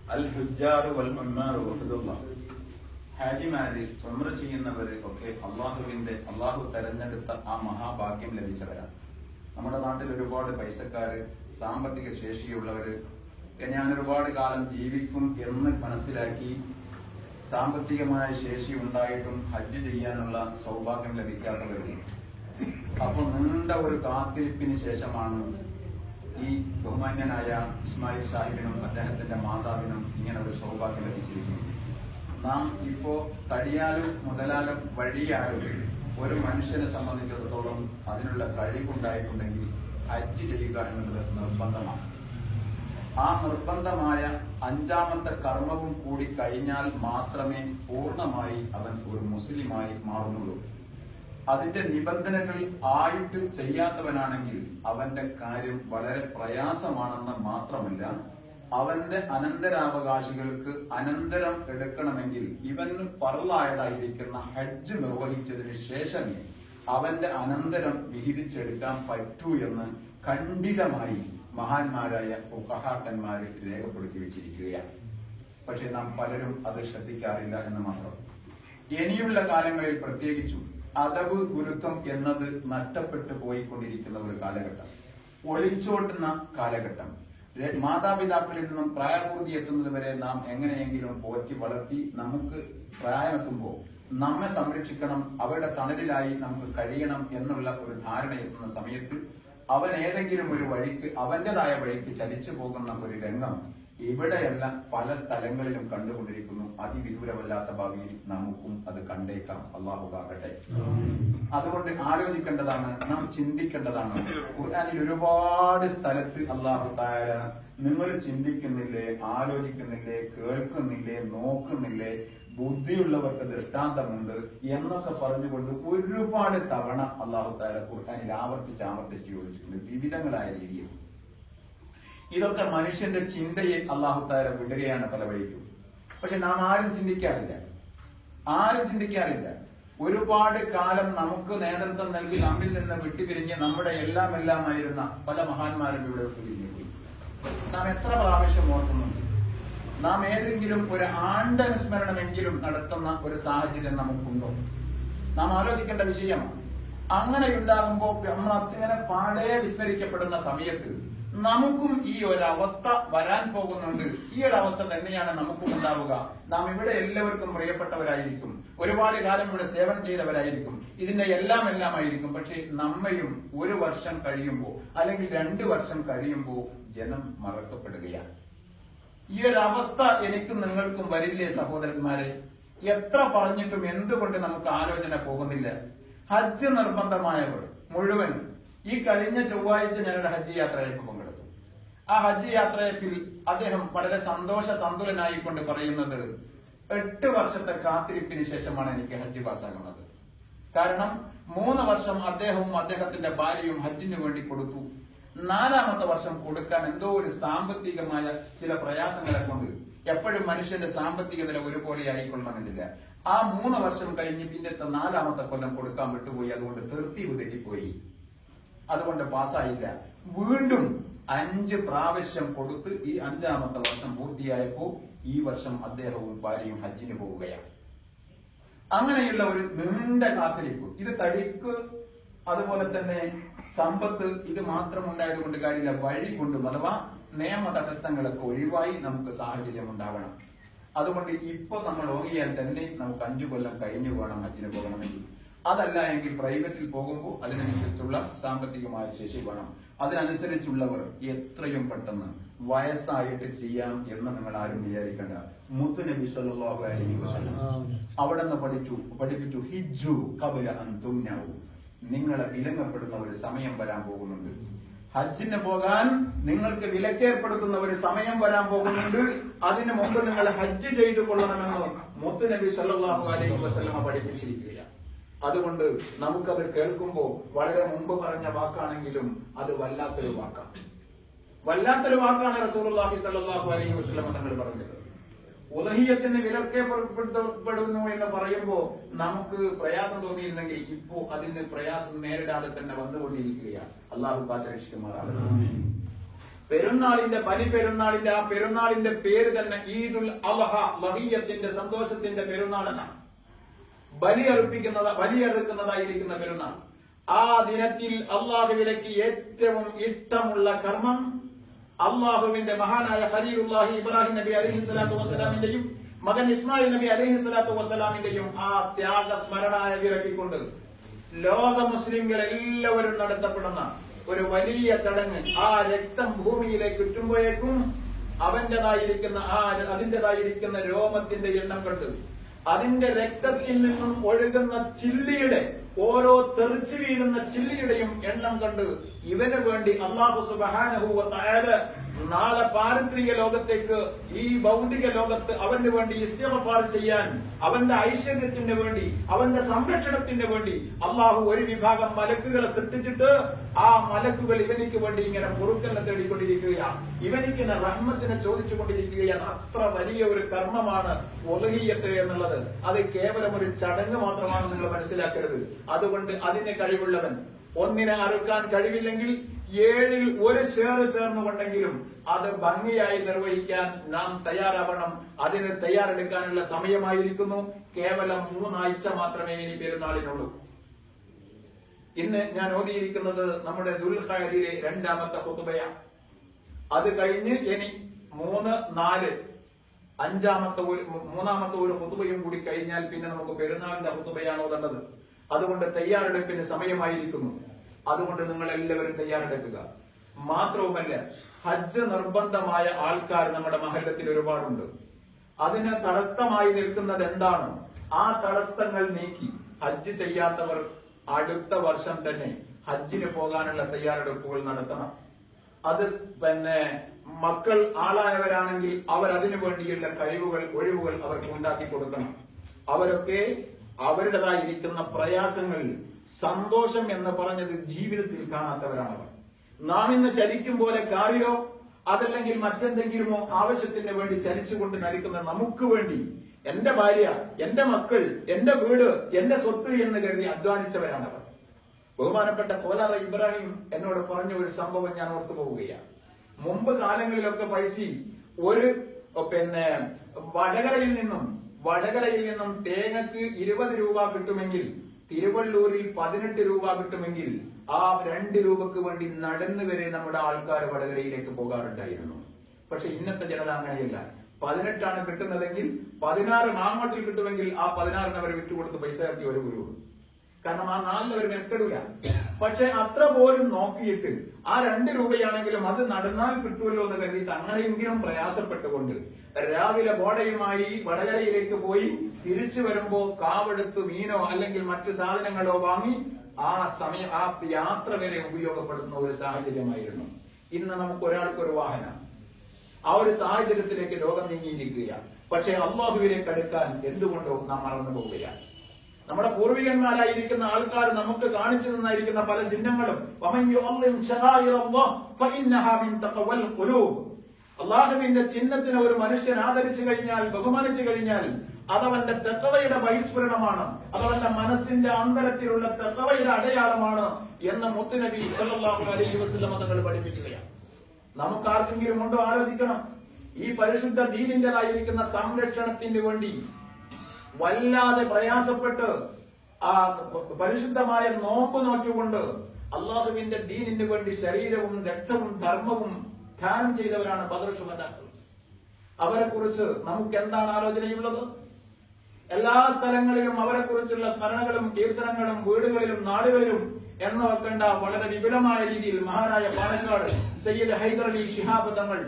അൽ ഹുജാറു വൽ ഉമ്മാറു വഹദുള്ള ഹാജിമാര് ഉംറ ചെയ്യുന്നവര് ഒക്കെ അള്ളാഹുവിന്റെ അള്ളാഹു തെരഞ്ഞെടുത്ത ആ മഹാഭാഗ്യം ലഭിച്ചവരാണ് നമ്മുടെ നാട്ടിൽ ഒരുപാട് പൈസക്കാര് സാമ്പത്തിക ശേഷിയുള്ളവര് ഞാൻ ഒരുപാട് കാലം ജീവിക്കും എന്ന് മനസ്സിലാക്കി സാമ്പത്തികമായ ശേഷി ഉണ്ടായിട്ടും ഹജ്ജ് ചെയ്യാനുള്ള സൗഭാഗ്യം ലഭിക്കാത്തവര് അപ്പൊ നീണ്ട ഒരു കാത്തിരിപ്പിന് ശേഷമാണ് ഈ ബഹുമാന്യനായ ഇസ്മായിൽ സാഹിബിനും അദ്ദേഹത്തിന്റെ മാതാവിനും ഇങ്ങനെ ഒരു സൗഭാഗ്യം ലഭിച്ചിരിക്കുന്നത് നാം ഇപ്പോ തടിയാലും മുതലാലും വഴിയാലും ഒരു മനുഷ്യനെ സംബന്ധിച്ചിടത്തോളം അതിനുള്ള കഴിവുണ്ടായിട്ടുണ്ടെങ്കിൽ ഹജ്ജ് ചെയ്യുക എന്നുള്ളത് നിർബന്ധമാണ് ആ നിർബന്ധമായ അഞ്ചാമത്തെ കർമ്മവും കൂടി കഴിഞ്ഞാൽ മാത്രമേ പൂർണ്ണമായി അവൻ ഒരു മുസ്ലിമായി മാറുന്നുള്ളൂ അതിന്റെ നിബന്ധനകൾ ആയിട്ട് ചെയ്യാത്തവനാണെങ്കിൽ അവന്റെ കാര്യം വളരെ പ്രയാസമാണെന്ന് മാത്രമല്ല അവന്റെ അനന്തരാവകാശികൾക്ക് അനന്തരം എടുക്കണമെങ്കിൽ ഇവന് പറലായതായിരിക്കുന്ന ഹജ്ജ് നിർവഹിച്ചതിന് ശേഷമേ അവന്റെ അനന്തരം വിഹിതിച്ചെടുക്കാൻ പറ്റൂ എന്ന് ഖണ്ഡിതമായി മഹാന്മാരായ ഉപഹാക്കന്മാര് രേഖപ്പെടുത്തി വെച്ചിരിക്കുകയാണ് പക്ഷെ നാം പലരും അത് ശ്രദ്ധിക്കാറില്ല എന്ന് മാത്രം ഇനിയുള്ള കാലങ്ങളിൽ പ്രത്യേകിച്ചും അതവ് ഗുരുത്വം എന്നത് നഷ്ടപ്പെട്ടു പോയിക്കൊണ്ടിരിക്കുന്ന ഒരു കാലഘട്ടം ഒളിച്ചോട്ടുന്ന കാലഘട്ടം രെ- മാതാപിതാക്കളിൽ നിന്നും പ്രായപൂർത്തി എത്തുന്നത് വരെ നാം എങ്ങനെയെങ്കിലും പോറ്റി വളർത്തി നമുക്ക് പ്രായമെത്തുമ്പോൾ നമ്മെ സംരക്ഷിക്കണം അവരുടെ തണലിലായി നമുക്ക് കഴിയണം എന്നുള്ള ഒരു ധാരണ എത്തുന്ന സമയത്ത് അവൻ ഏതെങ്കിലും ഒരു വഴിക്ക് അവന്റേതായ വഴിക്ക് ചലിച്ചു പോകുന്ന ഒരു രംഗം ഇവിടെയല്ല പല സ്ഥലങ്ങളിലും കണ്ടുകൊണ്ടിരിക്കുന്നു അതിവിദൂരമല്ലാത്ത ഭാവിയിൽ നമുക്കും അത് കണ്ടേക്കാം അള്ളാഹു കാകട്ടെ അതുകൊണ്ട് ആലോചിക്കേണ്ടതാണ് നാം ചിന്തിക്കേണ്ടതാണ് ഖുർആനിൽ ഒരുപാട് സ്ഥലത്ത് അള്ളാഹു താര നിങ്ങൾ ചിന്തിക്കുന്നില്ലേ ആലോചിക്കുന്നില്ലേ കേൾക്കുന്നില്ലേ നോക്കുന്നില്ലേ ബുദ്ധിയുള്ളവർക്ക് ദൃഷ്ടാന്തമുണ്ട് എന്നൊക്കെ പറഞ്ഞുകൊണ്ട് ഒരുപാട് തവണ അള്ളാഹു താര ഖുർആനിൽ ആവർത്തിച്ച് ആവർത്തിച്ച് ചോദിച്ചിട്ടുണ്ട് വിവിധങ്ങളായ രീതിയിൽ ഇതൊക്കെ മനുഷ്യന്റെ ചിന്തയെ അള്ളാഹു താര വിടുകയാണ് പല വഴിക്കും പക്ഷെ നാം ആരും ചിന്തിക്കാറില്ല ആരും ചിന്തിക്കാറില്ല ഒരുപാട് കാലം നമുക്ക് നേതൃത്വം നൽകി നമ്മിൽ നിന്ന് വിട്ടുപിരിഞ്ഞ് നമ്മുടെ എല്ലാം എല്ലാമായിരുന്ന പല മഹാന്മാരും ഇവിടെ പിരിഞ്ഞു പോയി നാം എത്ര പ്രാവശ്യം ഓർക്കുന്നുണ്ട് നാം ഏതെങ്കിലും ഒരു ആണ്ടനുസ്മരണമെങ്കിലും നടത്തുന്ന ഒരു സാഹചര്യം നമുക്കുണ്ടോ നാം ആലോചിക്കേണ്ട വിഷയമാണ് അങ്ങനെ ഉണ്ടാകുമ്പോൾ നമ്മൾ അങ്ങനെ പാടെ വിസ്മരിക്കപ്പെടുന്ന സമയത്ത് നമുക്കും ഈ ഒരു അവസ്ഥ വരാൻ പോകുന്നുണ്ട് ഈ ഒരു അവസ്ഥ തന്നെയാണ് നമുക്കും ഉണ്ടാവുക നാം ഇവിടെ എല്ലാവർക്കും പ്രിയപ്പെട്ടവരായിരിക്കും ഒരുപാട് കാലം ഇവിടെ സേവനം ചെയ്തവരായിരിക്കും ഇതിന്റെ എല്ലാം എല്ലാമായിരിക്കും പക്ഷേ നമ്മയും ഒരു വർഷം കഴിയുമ്പോൾ അല്ലെങ്കിൽ രണ്ടു വർഷം കഴിയുമ്പോൾ ജനം മറക്കപ്പെടുകയാണ് ഈ ഒരു അവസ്ഥ എനിക്കും നിങ്ങൾക്കും വരില്ലേ സഹോദരന്മാരെ എത്ര പറഞ്ഞിട്ടും എന്തുകൊണ്ട് നമുക്ക് ആലോചന പോകുന്നില്ല ഹജ്ജ് നിർബന്ധമായവർ മുഴുവൻ ഈ കഴിഞ്ഞ ചൊവ്വാഴ്ച ഞാനൊരു ഹജ്ജ് യാത്രയപ്പ് പങ്കെടുത്തു ആ ഹജ്ജ് യാത്രയപ്പിൽ അദ്ദേഹം വളരെ സന്തോഷ തന്തുലനായിക്കൊണ്ട് പറയുന്നത് എട്ട് വർഷത്തെ കാത്തിരിപ്പിന് ശേഷമാണ് എനിക്ക് ഹജ്ജ് പാസ്സാകുന്നത് കാരണം മൂന്ന് വർഷം അദ്ദേഹവും അദ്ദേഹത്തിന്റെ ഭാര്യയും ഹജ്ജിന് വേണ്ടി കൊടുത്തു നാലാമത്തെ വർഷം കൊടുക്കാൻ എന്തോ ഒരു സാമ്പത്തികമായ ചില പ്രയാസങ്ങളെ കൊണ്ട് എപ്പോഴും മനുഷ്യന്റെ സാമ്പത്തിക നില ഒരുപോലെ ആയിക്കൊള്ളണമെന്നില്ല ആ മൂന്ന് വർഷം കഴിഞ്ഞ് പിന്നത്തെ നാലാമത്തെ കൊല്ലം കൊടുക്കാൻ വിട്ടുപോയി അതുകൊണ്ട് തെർത്തീവ് തെറ്റിപ്പോയി അതുകൊണ്ട് പാസ്സായില്ല വീണ്ടും അഞ്ച് പ്രാവശ്യം കൊടുത്ത് ഈ അഞ്ചാമത്തെ വർഷം പൂർത്തിയായപ്പോ ഈ വർഷം അദ്ദേഹവും ഭാര്യയും ഹജ്ജിന് പോവുകയാണ് അങ്ങനെയുള്ള ഒരു നീണ്ട കാത്തിരിപ്പ് ഇത് തടിക്ക് അതുപോലെ തന്നെ സമ്പത്ത് ഇത് മാത്രം ഉണ്ടായത് കൊണ്ട് കാര്യമില്ല വഴി കൊണ്ടും അഥവാ നിയമ തടസ്സങ്ങളൊക്കെ ഒഴിവായി നമുക്ക് സാഹചര്യം ഉണ്ടാവണം അതുകൊണ്ട് ഇപ്പൊ നമ്മൾ ഓങ്ങിയാൽ തന്നെ നമുക്ക് അഞ്ചു കൊല്ലം കഴിഞ്ഞു പോകണം ഹജ്ജിന് പോകണമെങ്കിൽ അതല്ല എങ്കിൽ പ്രൈവറ്റിൽ പോകുമ്പോൾ അതിനനുസരിച്ചുള്ള സാമ്പത്തികമായ ശേഷി വേണം അതിനനുസരിച്ചുള്ളവർ എത്രയും പെട്ടെന്ന് വയസ്സായിട്ട് ചെയ്യാം എന്ന് നിങ്ങൾ ആരും വിചാരിക്കേണ്ട മുത്തുനബി സല്ലല്ലാഹു അലൈഹി വസല്ലം അവിടെ നിന്ന് പഠിച്ചു പഠിപ്പിച്ചു ഹിജു കബല അൻ തുമ്നഉ നിങ്ങളെ വിലങ്ങപ്പെടുന്ന ഒരു സമയം വരാൻ പോകുന്നുണ്ട് ഹജ്ജിന് പോകാൻ നിങ്ങൾക്ക് വിലക്കേർപ്പെടുത്തുന്ന ഒരു സമയം വരാൻ പോകുന്നുണ്ട് അതിനു മുമ്പ് നിങ്ങൾ ഹജ്ജ് ചെയ്തു കൊള്ളണമെന്ന് മുത്തുനബി സല്ലല്ലാഹു അലൈഹി വസല്ലമ പഠിപ്പിച്ചിരിക്കുകയാണ് അതുകൊണ്ട് നമുക്കത് കേൾക്കുമ്പോൾ വളരെ മുമ്പ് പറഞ്ഞ വാക്കാണെങ്കിലും അത് വല്ലാത്തൊരു വാക്കാണ് വല്ലാത്തൊരു വാക്കാണ് റസൂലുള്ളാഹി സ്വല്ലല്ലാഹു അലൈഹി വസല്ലം തങ്ങൾ പറഞ്ഞത് ഉലഹിയത്തിന് വിലക്കപ്പെടുന്നു എന്ന് പറയുമ്പോൾ നമുക്ക് പ്രയാസം തോന്നിയിരുന്നെങ്കിൽ ഇപ്പോ അതിന് പ്രയാസം നേരിടാതെ തന്നെ വന്നുകൊണ്ടിരിക്കുകയാണ് അള്ളാഹു കാത്തരക്ഷിക്കുമാറാണ് പെരുന്നാളിന്റെ ബലി പെരുന്നാളിന്റെ ആ പെരുന്നാളിന്റെ പേര് തന്നെ ഈദുൽ അലഹ ലഹീയത്തിന്റെ സന്തോഷത്തിന്റെ പെരുന്നാൾ എന്നാണ് ബലിയർപ്പിക്കുന്നത് ബലിയെറുക്കുന്നതായിരിക്കുന്ന പെരുന്നാൾ ആ ദിനത്തിൽ അള്ളാഹുവിലേക്ക് ഏറ്റവും ഇഷ്ടമുള്ള കർമ്മം അള്ളാഹുവിന്റെ മഹാനായ ഖലീലുല്ലാഹി ഇബ്രാഹിം നബി അലൈഹി സ്വലാത്തു വസ്സലാമിന്റെയും മകൻ ഇസ്മായിൽ നബി അലൈഹി സ്വലാത്തു വസ്സലാമിന്റെയും ആ ത്യാഗ സ്മരണായ വിരക്കിക്കൊണ്ട് ലോക മുസ്ലിംകൾ എല്ലാവരും നടത്തപ്പെടുന്ന ഒരു വലിയ ചടങ്ങ് ആ രക്തം ഭൂമിയിലേക്ക് ചുറ്റുമ്പോഴേക്കും അവന്റേതായിരിക്കുന്ന ആ അതിൻ്റെതായിരിക്കുന്ന രോമത്തിന്റെ എണ്ണം കണ്ട് അതിന്റെ രക്തത്തിൽ നിന്നും ഒഴുകുന്ന ചില്ലിയുടെ ഓരോ തെറിച്ചു വീഴുന്ന ചില്ലിയുടെയും എണ്ണം കണ്ട് ഇവന് വേണ്ടി അള്ളാഹു സുബാനഹുവ തയ്യാറ് നാളെ പാരത്രിക ലോകത്തേക്ക് ഈ ഭൗതിക ലോകത്ത് അവന് വേണ്ടി ഇസ്തിഫാർ ചെയ്യാൻ അവന്റെ ഐശ്വര്യത്തിന് വേണ്ടി അവന്റെ സംരക്ഷണത്തിന് വേണ്ടി അള്ളാഹു ഒരു വിഭാഗം മലക്കുകളെ സൃഷ്ടിച്ചിട്ട് ആ മലക്കുകൾ ഇവനിക്ക് വേണ്ടി ഇങ്ങനെ പൊറുക്കലിനെ തേടിക്കൊണ്ടിരിക്കുകയാണ് ഇവനിക്കിങ്ങനെ റഹ്മത്തിനെ ചോദിച്ചുകൊണ്ടിരിക്കുകയാണ് അത്ര വലിയ ഒരു കർമ്മമാണ് ഒലഹിയത്ത് എന്നുള്ളത് അത് കേവലം ഒരു ചടങ്ങ് മാത്രമാണ് നിങ്ങൾ മനസ്സിലാക്കരുത് അതുകൊണ്ട് അതിന് കഴിവുള്ളവൻ ഒന്നിനെ അറുക്കാൻ കഴിവില്ലെങ്കിൽ ഏഴിൽ ഒരു ഷെയർ ചേർന്നുകൊണ്ടെങ്കിലും അത് ഭംഗിയായി നിർവഹിക്കാൻ നാം തയ്യാറാവണം അതിന് തയ്യാറെടുക്കാനുള്ള സമയമായിരിക്കുന്നു കേവലം മൂന്നാഴ്ച മാത്രമേ ഇനി പെരുന്നാളിനുള്ളൂ ഇന്ന് ഞാൻ ഓതിയിരിക്കുന്നത് നമ്മുടെ ദുൽഖാരിലെ രണ്ടാമത്തെ ഹുതുബയാണ് അത് കഴിഞ്ഞ് ഇനി മൂന്ന് നാല് അഞ്ചാമത്തെ ഒരു മൂന്നാമത്തെ ഒരു ഹുതുബയും കൂടി കഴിഞ്ഞാൽ പിന്നെ നമുക്ക് പെരുന്നാളിന്റെ ഹുതുബയാണ് ഓതേണ്ടത് അതുകൊണ്ട് തയ്യാറെടുപ്പിന് സമയമായിരിക്കുന്നു അതുകൊണ്ട് നിങ്ങൾ എല്ലാവരും തയ്യാറെടുക്കുക മാത്രവുമല്ല ഹജ്ജ് നിർബന്ധമായ ആൾക്കാർ നമ്മുടെ മഹല്ലത്തിൽ ഒരുപാടുണ്ട് അതിന് തടസ്സമായി നിൽക്കുന്നത് എന്താണ് ആ തടസ്സങ്ങൾ നീക്കി ഹജ്ജ് ചെയ്യാത്തവർ അടുത്ത വർഷം തന്നെ ഹജ്ജിന് പോകാനുള്ള തയ്യാറെടുപ്പുകൾ നടത്തണം അത് സ് പിന്നെ മക്കൾ ആളായവരാണെങ്കിൽ അവർ അതിനു വേണ്ടിയുള്ള കഴിവുകൾ ഒഴിവുകൾ അവർക്ക് ഉണ്ടാക്കി കൊടുക്കണം അവരൊക്കെ അവരുടേതായിരിക്കുന്ന പ്രയാസങ്ങളിൽ സന്തോഷം എന്ന് പറഞ്ഞത് ജീവിതത്തിൽ കാണാത്തവരാണവർ നാം ഇന്ന് ചലിക്കും പോലെ കാറിലോ അതല്ലെങ്കിൽ മറ്റെന്തെങ്കിലുമോ ആവശ്യത്തിന് വേണ്ടി ചലിച്ചുകൊണ്ട് നരിക്കുന്ന നമുക്ക് വേണ്ടി എന്റെ ഭാര്യ എന്റെ മക്കൾ എന്റെ വീട് എന്റെ സ്വത്ത് എന്ന് കരുതി അധ്വാനിച്ചവരാണവർ ബഹുമാനപ്പെട്ട കോലാറ ഇബ്രാഹിം എന്നോട് പറഞ്ഞ ഒരു സംഭവം ഞാൻ ഓർത്തു പോവുകയാണ് മുമ്പ് കാലങ്ങളിലൊക്കെ പൈസ ഒരു പിന്നെ വടകരയിൽ നിന്നും വടകരയിൽ നിന്നും തേങ്ങക്ക് ഇരുപത് രൂപ കിട്ടുമെങ്കിൽ തിരുവള്ളൂരിൽ പതിനെട്ട് രൂപ കിട്ടുമെങ്കിൽ ആ രണ്ട് രൂപക്ക് വേണ്ടി നടന്നു വരെ നമ്മുടെ ആൾക്കാർ വടകരയിലേക്ക് പോകാറുണ്ടായിരുന്നു പക്ഷെ ഇന്നത്തെ ജനത അങ്ങനെയല്ല പതിനെട്ടാണ് കിട്ടുന്നതെങ്കിൽ പതിനാറ് മാങ്ങോട്ടിൽ കിട്ടുമെങ്കിൽ ആ പതിനാറിന് അവർ വിട്ടുകൊടുത്ത് പൈസ ഇറക്കി ഒരു ഗുരു കാരണം ആ നാലിന് അവർ മെനക്കെടില്ല പക്ഷെ അത്ര പോലും നോക്കിയിട്ട് ആ രണ്ട് രൂപയാണെങ്കിലും അത് നടന്നാൽ കിട്ടുമല്ലോ എന്ന് കരുതിയിട്ട് അങ്ങനെയെങ്കിലും പ്രയാസപ്പെട്ടുകൊണ്ട് രാവിലെ ബോഡയുമായി വടകരയിലേക്ക് പോയി തിരിച്ചു വരുമ്പോ കാവെടുത്ത് മീനോ അല്ലെങ്കിൽ മറ്റു സാധനങ്ങളോ വാങ്ങി ആ സമയം ആ യാത്ര വരെ ഉപയോഗപ്പെടുത്തുന്ന ഒരു സാഹചര്യമായിരുന്നു ഇന്ന് നമുക്ക് ഒരാൾക്ക് ഒരു വാഹനം ആ ഒരു സാഹചര്യത്തിലേക്ക് ലോകം നീങ്ങിയിരിക്കുകയാണ് പക്ഷേ അള്ളാഹുവിലേക്ക് അടുക്കാൻ എന്തുകൊണ്ടോ നാം മറന്നു പോവുകയാണ് നമ്മുടെ പൂർവികന്മാരായിരിക്കുന്ന ആൾക്കാർ നമുക്ക് കാണിച്ചു തന്നായിരിക്കുന്ന പല ചിഹ്നങ്ങളും വമൻ യുഅള്ളിം ശആയിറല്ലാഹ് ഫഇന്നഹാ മിൻ തഖവൽ ഖുലൂബ് അള്ളാഹുവിന്റെ ചിഹ്നത്തിന് ഒരു മനുഷ്യൻ ആദരിച്ചു കഴിഞ്ഞാൽ ബഹുമാനിച്ചു കഴിഞ്ഞാൽ അതവന്റെ തെക്കവയുടെ ബഹിസ്ഫുരണമാണ് അതവന്റെ മനസ്സിന്റെ അന്തരത്തിലുള്ള തെക്കവയുടെ അടയാളമാണ് എന്ന് മുത്തുനബി സല്ലല്ലാഹു അലൈഹി വസല്ലം തങ്ങൾ പഠിപ്പിക്കുകയാണ് നമുക്ക് ആർക്കെങ്കിലും ഉണ്ടോ ആലോചിക്കണം ഈ പരിശുദ്ധ ദീനിന്റേതായിരിക്കുന്ന സംരക്ഷണത്തിന് വേണ്ടി വല്ലാതെ പ്രയാസപ്പെട്ട് ആ പരിശുദ്ധമായ നോമ്പ് നോറ്റുകൊണ്ട് അള്ളാഹുവിന്റെ ദീനിന് വേണ്ടി ശരീരവും രക്തവും ധർമ്മവും ധ്യാനം ചെയ്തവരാണ് ബദർ ശുഹദാക്കൾ അവരെ കുറിച്ച് നമുക്ക് എന്താണ് ആലോചനയുള്ളത് എല്ലാ സ്ഥലങ്ങളിലും അവരെ കുറിച്ചുള്ള സ്മരണകളും കീർത്തനങ്ങളും വീടുകളിലും നാടുകളിലും എന്ന് വെക്കേണ്ട വളരെ വിപുലമായ രീതിയിൽ മഹാനായ പാലക്കാട് സയ്യിദ് ഹൈദർ അലി ശിഹാബ് തങ്ങൾ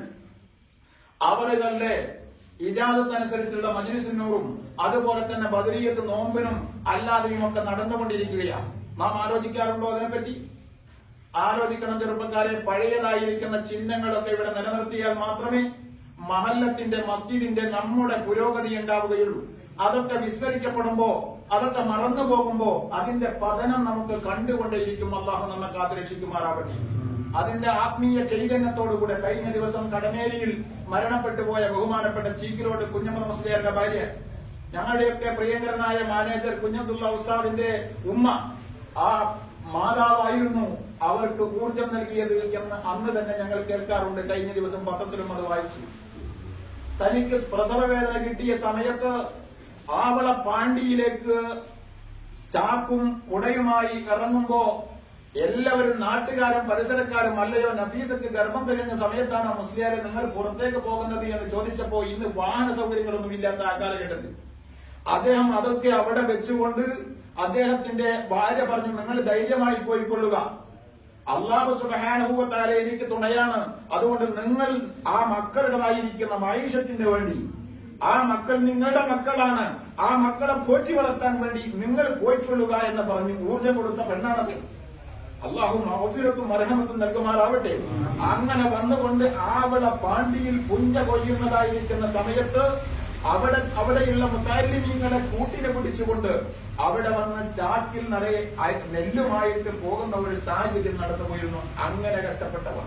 അവരുകളുടെ ഇജാദത്തനുസരിച്ചുള്ള മജ്ലിസിനൂറും അതുപോലെ തന്നെ ബദരീയത്ത് നോമ്പിനും അല്ലാതെയും ഒക്കെ നടന്നുകൊണ്ടിരിക്കുകയാണ് നാം ആലോചിക്കാറുണ്ടോ അതിനെപ്പറ്റി ആലോചിക്കണം ചെറുപ്പക്കാരെ പഴയതായിരിക്കുന്ന ചിഹ്നങ്ങളൊക്കെ ഇവിടെ നിലനിർത്തിയാൽ മാത്രമേ മഹല്ലത്തിന്റെ മസ്ജിദിന്റെ നമ്മുടെ പുരോഗതി ഉണ്ടാവുകയുള്ളൂ അതൊക്കെ വിസ്മരിക്കപ്പെടുമ്പോ അതൊക്കെ മറന്നു പോകുമ്പോ അതിന്റെ പതനം നമുക്ക് കണ്ടുകൊണ്ടേയിരിക്കും അള്ളാഹു നമ്മെ കാത്തുരക്ഷിക്കുമാറാവട്ടെ അതിന്റെ ആത്മീയ ചൈതന്യത്തോടുകൂടെ കഴിഞ്ഞ ദിവസം കടമേരിയിൽ മരണപ്പെട്ടു പോയ ബഹുമാനപ്പെട്ട ചീക്കിലോട് കുഞ്ഞമ്മ മുസ്ലിയാരുടെ ഭാര്യ ഞങ്ങളുടെയൊക്കെ പ്രിയങ്കരനായ മാനേജർ കുഞ്ഞബ്ദുള്ള ഉസ്താദിന്റെ ഉമ്മ ആ മാതാവായിരുന്നു അവർക്ക് ഊർജം നൽകിയത് എന്ന് അന്ന് തന്നെ ഞങ്ങൾ കേൾക്കാറുണ്ട് കഴിഞ്ഞ ദിവസം പത്രത്തിലും അത് വായിച്ചു തനിക്ക് പ്രസവവേദന കിട്ടിയ സമയത്ത് ആവള പാണ്ടിയിലേക്ക് ചാക്കും കുടയുമായി ഇറങ്ങുമ്പോ എല്ലാവരും നാട്ടുകാരും പരിസരക്കാരും അല്ലയോ നഫീസക്ക് ഗർഭം തികഞ്ഞ സമയത്താണ് മുസ്ലിയാരെ നിങ്ങൾ പുറത്തേക്ക് പോകുന്നത് എന്ന് ചോദിച്ചപ്പോ ഇന്ന് വാഹന സൗകര്യങ്ങളൊന്നും ഇല്ലാത്ത ആ കാലഘട്ടത്തിൽ അദ്ദേഹം അതൊക്കെ അവിടെ വെച്ചുകൊണ്ട് അദ്ദേഹത്തിന്റെ ഭാര്യ പറഞ്ഞു നിങ്ങൾ ധൈര്യമായി പോയിക്കൊള്ളുക അള്ളാഹു സുബഹാനുഭവത്താലെ എനിക്ക് തുണയാണ് അതുകൊണ്ട് നിങ്ങൾ ആ മക്കളുടേതായിരിക്കുന്ന മൈഷത്തിന് വേണ്ടി ആ മക്കൾ നിങ്ങളുടെ മക്കളാണ് ആ മക്കളെ പോറ്റി വളർത്താൻ വേണ്ടി നിങ്ങൾ പോയിക്കൊള്ളുക എന്ന് പറഞ്ഞു ഊർജം കൊടുത്ത പെണ്ണാണത് അള്ളാഹു മൗഫിറത്തും മരഹമത്തും നൽകുമാറാവട്ടെ അങ്ങനെ വന്നുകൊണ്ട് ആവള പാണ്ടിയിൽ പുഞ്ച കൊയ്യുന്നതായിരിക്കുന്ന സമയത്ത് അവിടെ അവിടെയുള്ള മുത്താലിമീങ്ങളെ കൂട്ടിനെ പിടിച്ചുകൊണ്ട് അവിടെ വന്ന് ചാക്കിൽ നിറയെ അയ- നെല്ലുമായിട്ട് പോകുന്ന ഒരു സാഹചര്യം നടന്നു പോയിരുന്നു അങ്ങനെ കഷ്ടപ്പെട്ടവർ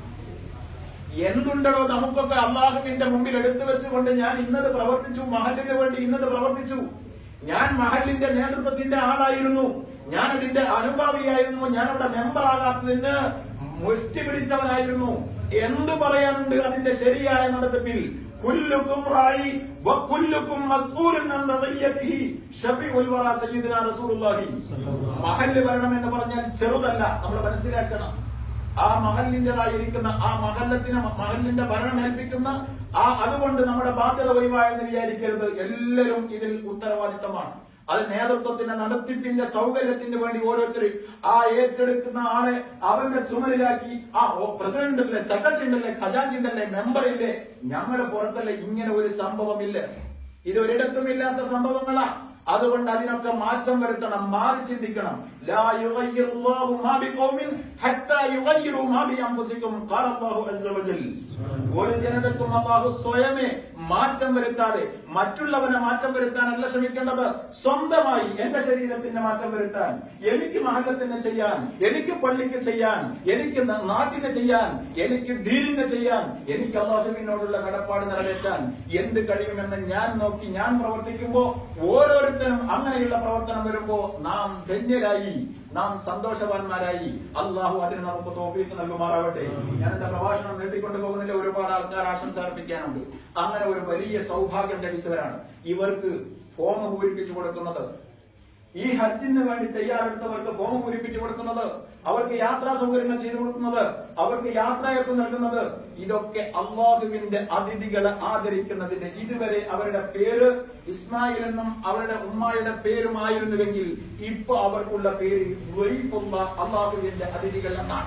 എന്തുണ്ടോ നമുക്കൊക്കെ അള്ളാഹുവിന്റെ മുമ്പിൽ എടുത്തു വെച്ചുകൊണ്ട് ഞാൻ ഇന്നത് പ്രവർത്തിച്ചു മഹലിന് വേണ്ടി ഇന്നത് പ്രവർത്തിച്ചു ഞാൻ മഹലിന്റെ നേതൃത്വത്തിന്റെ ആളായിരുന്നു ഞാൻ അതിന്റെ അനുഭാവിയായിരുന്നു ഞാൻ അവിടെ മെമ്പർ ആകാത്തതിന് മുഷ്ടി പിടിച്ചവനായിരുന്നു എന്തു പറയാനുണ്ട് അതിന്റെ ശരിയായ നടത്തിപ്പിൽ കുല്ലുക്കും റായി വകുല്ലുക്കും മസ്ഊലുൻ അൻ റളിയതിഹി ഷഫീഉൽ വറ സയ്യിദുനാ റസൂലുള്ളാഹി മഹല്ല് ഭരണം എന്ന് പറഞ്ഞാൽ ചെറുതല്ല നമ്മൾ മനസ്സിലാക്കണം ആ മഹലിന്റേതായിരിക്കുന്ന ആ മഹല്ലത്തിന് മഹലിന്റെ ഭരണം ഏൽപ്പിക്കുന്ന ആ അതുകൊണ്ട് നമ്മുടെ ബാധ്യത ഒഴിവായെന്ന് വിചാരിക്കരുത് എല്ലാവരും ഇതിൽ ഉത്തരവാദിത്തമാണ് അത് നേതൃത്വത്തിന്റെ നടത്തിപ്പിന്റെ സൗകര്യത്തിന് വേണ്ടി ഓരോരുത്തർ ആ ഏറ്റെടുക്കുന്ന ആളെ അവരുടെ ചുമലിലാക്കി ആ പ്രസിഡന്റ് ഉണ്ടല്ലേ സെക്രട്ടറി ഉണ്ടല്ലേ ഖജാൻജി ഉണ്ടല്ലേ മെമ്പർ ഇല്ലേ ഞങ്ങളുടെ പുറത്തല്ലേ ഇങ്ങനെ ഒരു സംഭവമില്ല ഇതൊരിടത്തും ഇല്ലാത്ത സംഭവങ്ങളാ അതുകൊണ്ട് അതിനൊക്കെ മാറ്റം വരുത്തണം മാറി ചിന്തിക്കണം ലാ യുഗയ്യിറുല്ലാഹു മാ ബിഖൗമിൻ ഹത്താ യുഗയ്യിറു മാ ബിഅൻഫുസികും ഖാല അല്ലാഹു അസ്സ വജൽ ഒരു ജനതക്കും അല്ലാഹു സ്വയമേ മാറ്റം വരുത്താതെ മറ്റുള്ളവനെ മാറ്റം വരുത്താനല്ല ശ്രമിക്കേണ്ടത് സ്വന്തമായി എന്റെ ശരീരത്തിന്റെ മാറ്റം വരുത്താൻ എനിക്ക് മഹല്ലത്തിന് ചെയ്യാൻ എനിക്ക് പള്ളിക്ക് ചെയ്യാൻ എനിക്ക് ന- നാട്ടിന് ചെയ്യാൻ എനിക്ക് ദീനിന് ചെയ്യാൻ എനിക്ക് അള്ളാഹുവിനോടുള്ള കടപ്പാട് നിറവേറ്റാൻ എന്ത് കഴിയുമെന്ന് ഞാൻ നോക്കി ഞാൻ പ്രവർത്തിക്കുമ്പോ ഓരോരുത്തരും അങ്ങനെയുള്ള പ്രവർത്തനം വരുമ്പോ നാം ധന്യരായി നാം സന്തോഷവാന്മാരായി അള്ളാഹു അതിന് നമുക്ക് തോഫീക്ക് നൽകുമാറാവട്ടെ ഞാൻ എന്റെ പ്രഭാഷണം നീട്ടിക്കൊണ്ടു പോകുന്നില്ല ഒരുപാട് ആൾക്കാർ ആശംസ അർപ്പിക്കാനുണ്ട് അങ്ങനെ ഒരു വലിയ സൗഭാഗ്യം ലഭിച്ചവരാണ് ഇവർക്ക് ഫോം പൂരിപ്പിച്ചു കൊടുക്കുന്നത് ഈ ഹജ്ജിന് വേണ്ടി തയ്യാറെടുത്തവർക്ക് ഫോം പൂരിപ്പിച്ചു കൊടുക്കുന്നത് അവർക്ക് യാത്രാ സൗകര്യങ്ങൾ ചെയ്തു കൊടുക്കുന്നത് അവർക്ക് യാത്രയപ്പ് നൽകുന്നത് ഇതൊക്കെ അള്ളാഹുവിന്റെ അതിഥികളെ ആദരിക്കുന്നതിന്റെ ഇതുവരെ അവരുടെ പേര് ഇസ്മായിൽ എന്നും അവരുടെ ഉമ്മായുടെ പേരുമായിരുന്നുവെങ്കിൽ ഇപ്പൊ അവർക്കുള്ള പേര് വൈഫുള്ള അള്ളാഹുവിന്റെ അതിഥികൾ എന്നാണ്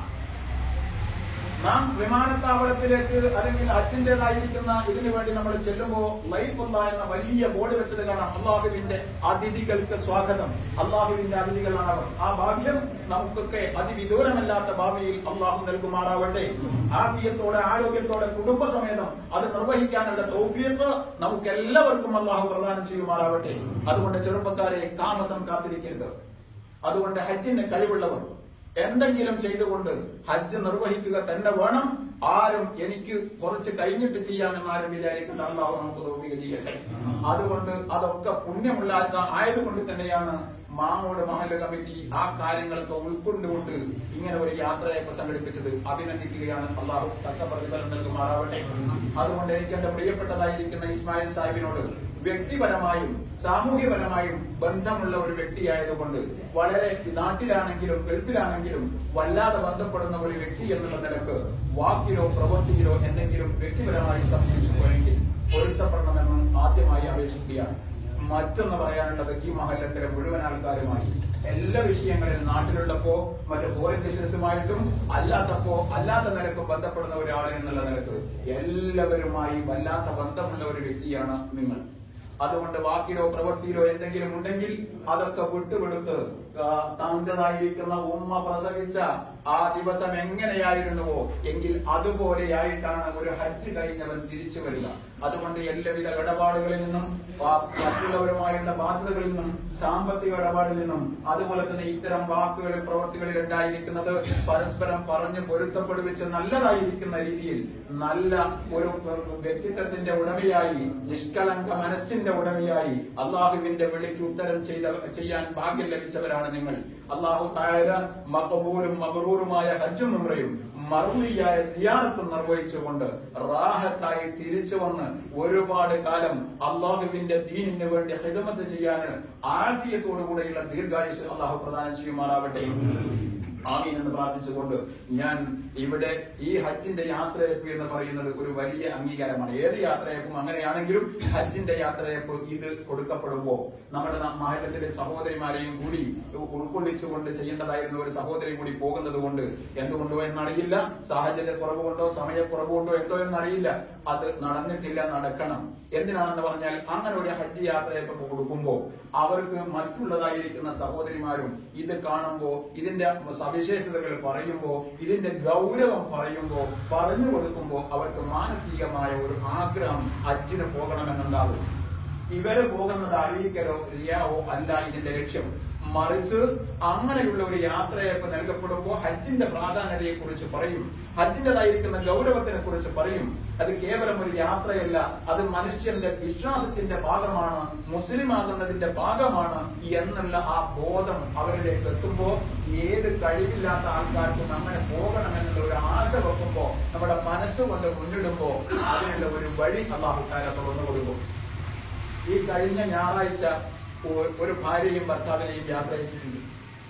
നാം വിമാനത്താവളത്തിലേക്ക് അല്ലെങ്കിൽ അച്ഛൻ്റെതായിരിക്കുന്ന ഇതിനു വേണ്ടി നമ്മൾ ചെല്ലുമ്പോ ലൈഫുള്ള എന്ന വലിയ ബോർഡ് വെച്ചത് കാണാം അള്ളാഹുവിന്റെ അതിഥികൾക്ക് സ്വാഗതം അള്ളാഹുവിന്റെ അതിഥികളാണ് അവർ ആ ഭാഗ്യം നമുക്കൊക്കെ അതിവിദൂരമല്ലാത്ത ഭാവിയിൽ അള്ളാഹു നൽകുമാറാവട്ടെ ആഫിയത്തോടെ ആരോഗ്യത്തോടെ കുടുംബസമേതം അത് നിർവഹിക്കാനുള്ള തോഫിയത്ത് നമുക്ക് എല്ലാവർക്കും അള്ളാഹു പ്രദാനം ചെയ്യുമാറാവട്ടെ അതുകൊണ്ട് ചെറുപ്പക്കാരെ താമസം കാത്തിരിക്കരുത് അതുകൊണ്ട് ഹജ്ജിന് കഴിവുള്ളവർ എന്തെങ്കിലും ചെയ്തുകൊണ്ട് ഹജ്ജ് നിർവഹിക്കുക തന്നെ വേണം ആരും എനിക്ക് കുറച്ച് കഴിഞ്ഞിട്ട് ചെയ്യാമെന്ന് ആരും വിചാരിക്കുന്ന അള്ളാഹു നമുക്ക് തോന്നുക ചെയ്യട്ടെ അതുകൊണ്ട് അതൊക്കെ പുണ്യമുള്ള ആയതുകൊണ്ട് തന്നെയാണ് മാങ്ങോട് മഹല്ല കമ്മിറ്റി ആ കാര്യങ്ങളൊക്കെ ഉൾക്കൊണ്ടുകൊണ്ട് ഇങ്ങനെ ഒരു യാത്രയൊക്കെ സംഘടിപ്പിച്ചത് അഭിനന്ദിക്കുകയാണ് അള്ളാഹു തക്ക പ്രതിഫലം നൽകുമാറാവട്ടെ അതുകൊണ്ട് എനിക്ക് എന്റെ പ്രിയപ്പെട്ടതായിരിക്കുന്ന ഇസ്മായിൽ സാഹിബിനോട് വ്യക്തിപരമായും സാമൂഹ്യപരമായും ബന്ധമുള്ള ഒരു വ്യക്തിയായതുകൊണ്ട് വളരെ നാട്ടിലാണെങ്കിലും ഗൾഫിലാണെങ്കിലും വല്ലാതെ ബന്ധപ്പെടുന്ന ഒരു വ്യക്തി എന്നുള്ള നിലക്ക് വാക്കിലോ പ്രവൃത്തിയിലോ എന്തെങ്കിലും വ്യക്തിപരമായി സംബന്ധിച്ചു പോയെങ്കിൽ പൊരുത്തപ്പെടണമെന്ന് ആദ്യമായി അപേക്ഷിക്കുകയാണ് മറ്റൊന്ന് പറയാനുള്ളത് ഈ മഹല്ലത്തിലെ മുഴുവൻ ആൾക്കാരുമായി എല്ലാ വിഷയങ്ങളിലും നാട്ടിലുള്ളപ്പോ മറ്റു ഫോറിൻ ബിസിനസ്സുമായിട്ടും അല്ലാത്തപ്പോ അല്ലാത്ത നിലക്കും ബന്ധപ്പെടുന്ന ഒരാൾ എന്നുള്ള നിലക്ക് എല്ലാവരുമായി വല്ലാത്ത ബന്ധമുള്ള ഒരു വ്യക്തിയാണ് നിങ്ങൾ അതുകൊണ്ട് വാക്കിലോ പ്രവൃത്തിയിലോ എന്തെങ്കിലും ഉണ്ടെങ്കിൽ അതൊക്കെ വിട്ടുകൊടുത്ത് ആ, തന്റേതായിരിക്കുന്ന ഉമ്മ പ്രസവിച്ച ആ ദിവസം എങ്ങനെയായിരുന്നുവോ എങ്കിൽ അതുപോലെയായിട്ടാണ് ഒരു ഹജ്ജ് കഴിഞ്ഞവൻ തിരിച്ചു വരിക അതുകൊണ്ട് എല്ലാവിധ ഇടപാടുകളിൽ നിന്നും ആ മറ്റുള്ളവരുമായുള്ള ബാധ്യതകളിൽ നിന്നും സാമ്പത്തിക ഇടപാടിൽ നിന്നും അതുപോലെ തന്നെ ഇത്തരം വാക്കുകളിൽ പ്രവൃത്തികളിൽ ഉണ്ടായിരിക്കുന്നത് പരസ്പരം പറഞ്ഞ് പൊരുത്തപ്പെടുവിച്ച് നല്ലതായിരിക്കുന്ന രീതിയിൽ നല്ല ഒരു വ്യക്തിത്വത്തിന്റെ ഉടമയായി നിഷ്കളങ്ക മനസ്സിന്റെ ഉടമയായി അള്ളാഹുവിന്റെ വിളിക്ക് ഉത്തരം ചെയ്ത ചെയ്യാൻ ഭാഗ്യം ലഭിച്ചവരാണ് നിങ്ങൾ അള്ളാഹു താഴെ മക്കബൂലും മബറൂറുമായ ഹജ്ജും ഉംറയും മറുപടിയായ സിയാറത്തും നിർവഹിച്ചുകൊണ്ട് റാഹത്തായി തിരിച്ചു വന്ന് ഒരുപാട് കാലം അള്ളാഹുവിന്റെ ദീനിന് വേണ്ടി ഹിദമത്ത് ചെയ്യാൻ ആഫിയത്തോടുകൂടെയുള്ള ദീർഘായുസ് അള്ളാഹു പ്രദാനം ചെയ്യുമാറാവട്ടെ ആമീൻ എന്ന് പ്രാർത്ഥിച്ചുകൊണ്ട് ഞാൻ ഇവിടെ ഈ ഹജ്ജിന്റെ യാത്രയപ്പ് എന്ന് പറയുന്നത് ഒരു വലിയ അംഗീകാരമാണ് ഏത് യാത്രയപ്പും അങ്ങനെയാണെങ്കിലും ഹജ്ജിന്റെ യാത്രയപ്പ് ഇത് കൊടുക്കപ്പെടുമ്പോ നമ്മുടെ ന- മഹല്ലത്തിലെ സഹോദരിമാരെയും കൂടി ഉൾക്കൊള്ളിച്ചുകൊണ്ട് ചെയ്യേണ്ടതായിരുന്ന ഒരു സഹോദരി കൂടി പോകുന്നത് കൊണ്ട് എന്തുകൊണ്ടോ എന്നറിയില്ല സാഹചര്യ കുറവുകൊണ്ടോ സമയക്കുറവുകൊണ്ടോ എന്തോ എന്നറിയില്ല അത് നടന്നിട്ടില്ല നടക്കണം എന്തിനാണെന്ന് പറഞ്ഞാൽ അങ്ങനെ ഒരു ഹജ്ജ് യാത്രയപ്പ് കൊടുക്കുമ്പോ അവർക്ക് മറ്റുള്ളതായിരിക്കുന്ന സഹോദരിമാരും ഇത് കാണുമ്പോ ഇതിന്റെ സവിശേഷതകൾ പറയുമ്പോ ഇതിന്റെ ഗൗരവം പറയുമ്പോ പറഞ്ഞു കൊടുക്കുമ്പോ അവർക്ക് മാനസികമായ ഒരു ആഗ്രഹം ഹജ്ജിന് പോകണമെന്നുണ്ടാകും ഇവര് പോകുന്നത് അറിയിക്കലോ റിയാവോ അല്ല ഇതിന്റെ ലക്ഷ്യം മറിച്ച് അങ്ങനെയുള്ള ഒരു യാത്രയപ്പ് നൽകപ്പെടുമ്പോൾ ഹജ്ജിന്റെ പ്രാധാന്യതയെ കുറിച്ച് പറയും ഹജ്ജിന്റേതായിരിക്കുന്ന ഗൗരവത്തിനെ കുറിച്ച് പറയും അത് കേവലം ഒരു യാത്രയല്ല അത് മനുഷ്യന്റെ വിശ്വാസത്തിന്റെ ഭാഗമാണ് മുസ്ലിം ആകുന്നതിന്റെ ഭാഗമാണ് എന്നുള്ള ആ ബോധം അവരിലേക്ക് എത്തുമ്പോ ഏത് കഴിവില്ലാത്ത ആൾക്കാർക്കും അങ്ങനെ പോകണമെന്നുള്ള ഒരു ആശ വെക്കുമ്പോ നമ്മുടെ മനസ്സുകൊണ്ട് മുന്നിടുമ്പോ അതിനുള്ള ഒരു വഴി അള്ളാഹുക്കാര തുറന്നു കൊടുക്കും ഈ കഴിഞ്ഞ ഞായറാഴ്ച ഒ- ഒരു ഭാര്യയും ഭർത്താവിനെയും യാത്ര അയച്ചിട്ടുണ്ട്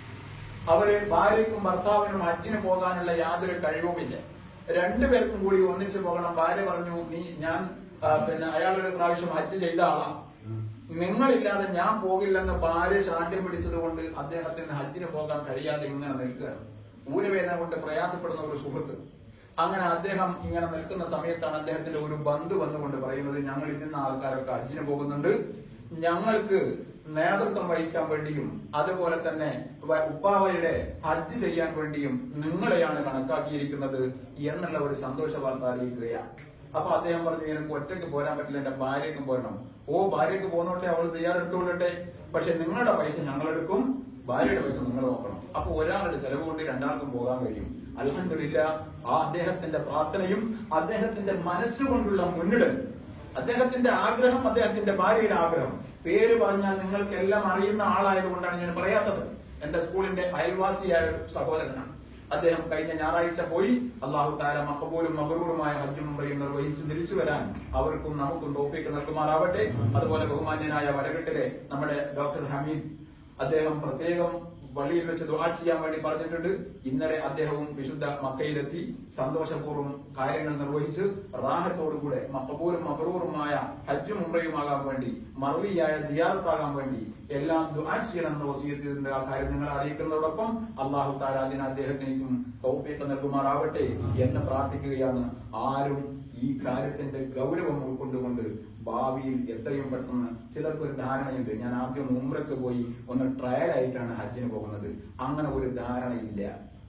അവര് ഭാര്യയ്ക്കും ഭർത്താവിനും ഹജ്ജിന് പോകാനുള്ള യാതൊരു കഴിവുമില്ല രണ്ടുപേർക്കും കൂടി ഒന്നിച്ചു പോകണം ഭാര്യ പറഞ്ഞു നീ ഞാൻ ആ, പിന്നെ അയാളൊരു പ്രാവശ്യം ഹജ്ജ് ചെയ്ത ആളാ നിങ്ങളില്ലാതെ ഞാൻ പോകില്ലെന്ന് ഭാര്യ ശാഠ്യം പിടിച്ചത് കൊണ്ട് അദ്ദേഹത്തിന് ഹജ്ജിന് പോകാൻ കഴിയാതെ ഇങ്ങനെ നിൽക്കുകയാണ് ഊരവേദന കൊണ്ട് പ്രയാസപ്പെടുന്ന ഒരു സുഹൃത്ത് അങ്ങനെ അദ്ദേഹം ഇങ്ങനെ നിൽക്കുന്ന സമയത്താണ് അദ്ദേഹത്തിന്റെ ഒരു ബന്ധു വന്നുകൊണ്ട് പറയുന്നത് ഞങ്ങൾ ഇന്ന ആൾക്കാരൊക്കെ ഹജ്ജിന് പോകുന്നുണ്ട് ഞങ്ങൾക്ക് നേതൃത്വം വഹിക്കാൻ വേണ്ടിയും അതുപോലെ തന്നെ വ- ഉപ്പാവയുടെ ഹജ്ജ് ചെയ്യാൻ വേണ്ടിയും നിങ്ങളെയാണ് കണക്കാക്കിയിരിക്കുന്നത് എന്നുള്ള ഒരു സന്തോഷ വാർത്ത അറിയിക്കുകയാണ് അപ്പൊ അദ്ദേഹം പറഞ്ഞു എനിക്ക് ഒറ്റയ്ക്ക് പോരാൻ പറ്റില്ല എന്റെ ഭാര്യയ്ക്കും പോരണം ഓ ഭാര്യയ്ക്ക് പോന്നോട്ടെ അവൾ തയ്യാറെടുത്തുകൊള്ളട്ടെ പക്ഷെ നിങ്ങളുടെ പൈസ ഞങ്ങളെടുക്കും ഭാര്യയുടെ പൈസ നിങ്ങൾ നോക്കണം അപ്പൊ ഒരാളുടെ ചെലവ് കൊണ്ട് രണ്ടാൾക്കും പോകാൻ കഴിയും അലഹമില്ല ആ അദ്ദേഹത്തിന്റെ പ്രാർത്ഥനയും അദ്ദേഹത്തിന്റെ മനസ്സുകൊണ്ടുള്ള മുന്നിടൽ അദ്ദേഹത്തിന്റെ ആഗ്രഹം അദ്ദേഹത്തിന്റെ ഭാര്യയുടെ ആഗ്രഹം പേര് പറഞ്ഞാൽ നിങ്ങൾക്ക് എല്ലാം അറിയുന്ന ആളായതുകൊണ്ടാണ് ഞാൻ പറയാത്തത് എന്റെ സ്കൂളിന്റെ അയൽവാസിയായ ഒരു സഹോദരനാണ് അദ്ദേഹം കഴിഞ്ഞ ഞായറാഴ്ച പോയി അള്ളാഹു താര മക്കബൂലും മബറൂറുമായ ഹജ്ജും ഉംറയും നിർവഹിച്ച് തിരിച്ചു വരാൻ അവർക്കും നമുക്കും തോപ്പിക്ക് നൽകുമാറാവട്ടെ അതുപോലെ ബഹുമാന്യനായ വരകെട്ടിലെ നമ്മുടെ ഡോക്ടർ ഹമീദ് അദ്ദേഹം പ്രത്യേകം പള്ളിയിൽ വെച്ച് ദുആ ചെയ്യാൻ വേണ്ടി പറഞ്ഞിട്ടുണ്ട് ഇന്നലെ അദ്ദേഹവും വിശുദ്ധ മക്കയിലെത്തി സന്തോഷപൂർവ്വം കാര്യങ്ങൾ നിർവഹിച്ച് റാഹത്തോടുകൂടെ മക്കബൂലും മബറൂറുമായ ഹജ്ജും ഉംറയുമാകാൻ വേണ്ടി മറുവിയായ സിയാറത്താകാൻ വേണ്ടി എല്ലാം ദുആ ചെയ്യണമെന്ന വസീയത്തിന്റെ ആ കാര്യം നിങ്ങളെ അറിയിക്കുന്നതോടൊപ്പം അള്ളാഹു താല അതിന് അദ്ദേഹത്തിനും തൗഫീഖ് നൽകുമാറാവട്ടെ എന്ന് പ്രാർത്ഥിക്കുകയാണ് ആരും ഈ കാര്യത്തിന്റെ ഗൗരവം ഉൾക്കൊണ്ടുകൊണ്ട് ഭാവിയിൽ എത്രയും പെട്ടെന്ന് ചിലർക്ക് ഒരു ധാരണയുണ്ട് ഞാൻ ആദ്യം ഉംറയ്ക്ക് പോയി ഒന്ന് ട്രയൽ ആയിട്ടാണ് ഹജ്ജിന് പോകുന്നത് അങ്ങനെ ഒരു ധാരണയില്ല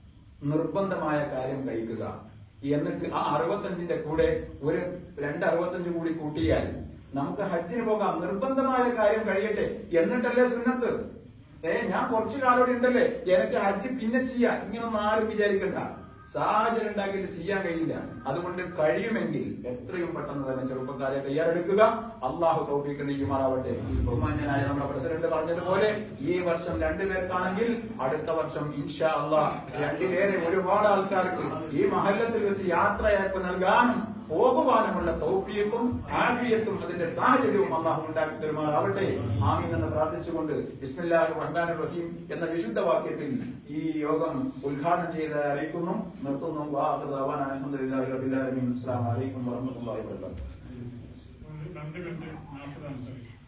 നിർബന്ധമായ കാര്യം കഴിക്കുക എന്നിട്ട് ആ അറുപത്തഞ്ചിന്റെ കൂടെ ഒരു രണ്ട് അറുപത്തഞ്ച് കൂടി കൂട്ടിയാൽ നമുക്ക് ഹജ്ജിന് പോകാം നിർബന്ധമായ കാര്യം കഴിയട്ടെ എന്നിട്ടല്ലേ സുന്നത്ത് ഏ ഞാൻ കുറച്ചു കാലം ഇവിടെ ഉണ്ടല്ലേ എനിക്ക് ഹജ്ജ് പിന്നെ ചെയ്യാം ഇങ്ങനൊന്നും ആരും വിചാരിക്കണ്ട സാഹചര്യം ഉണ്ടാക്കിയിട്ട് ചെയ്യാൻ കഴിയില്ല അതുകൊണ്ട് കഴിയുമെങ്കിൽ എത്രയും പെട്ടെന്ന് തന്നെ ചെറുപ്പക്കാരെ തയ്യാറെടുക്കുക അള്ളാഹു തോപ്പിക്ക് നീക്കുമാറാവട്ടെ ബഹുമാന്യനായ നമ്മുടെ പ്രസിഡന്റ് പറഞ്ഞതുപോലെ ഈ വർഷം രണ്ടുപേർക്കാണെങ്കിൽ അടുത്ത വർഷം ഇൻഷാ അള്ളാഹ് രണ്ടിലേറെ ഒരുപാട് ആൾക്കാർക്ക് ഈ മഹല്ലത്തിൽ വെച്ച് യാത്രയയപ്പ് നൽകാനും പോകുവാനുമുള്ള തൗഫീഖും ആഫിയത്തും അതിന്റെ സാഹചര്യവും അള്ളാഹു ഉണ്ടാക്കി തരുമാറാവട്ടെ ആമീൻ എന്ന് പ്രാർത്ഥിച്ചുകൊണ്ട് ബിസ്മില്ലാഹിർ റഹ്മാനിർ റഹീം എന്ന വിശുദ്ധ വാക്യത്തിൽ ഈ യോഗം ഉദ്ഘാടനം ചെയ്ത് അറിയിക്കുന്നു നിർത്തുന്നു വാഹ് അലഹമുല്ലാഹി റബിൻ അസ്സലാമു അലൈക്കും വറഹ്മത്തുള്ളാഹി വബറകാതുഹു രണ്ട് മിനിറ്റ് നാഫിദ് സംസാരിക്കും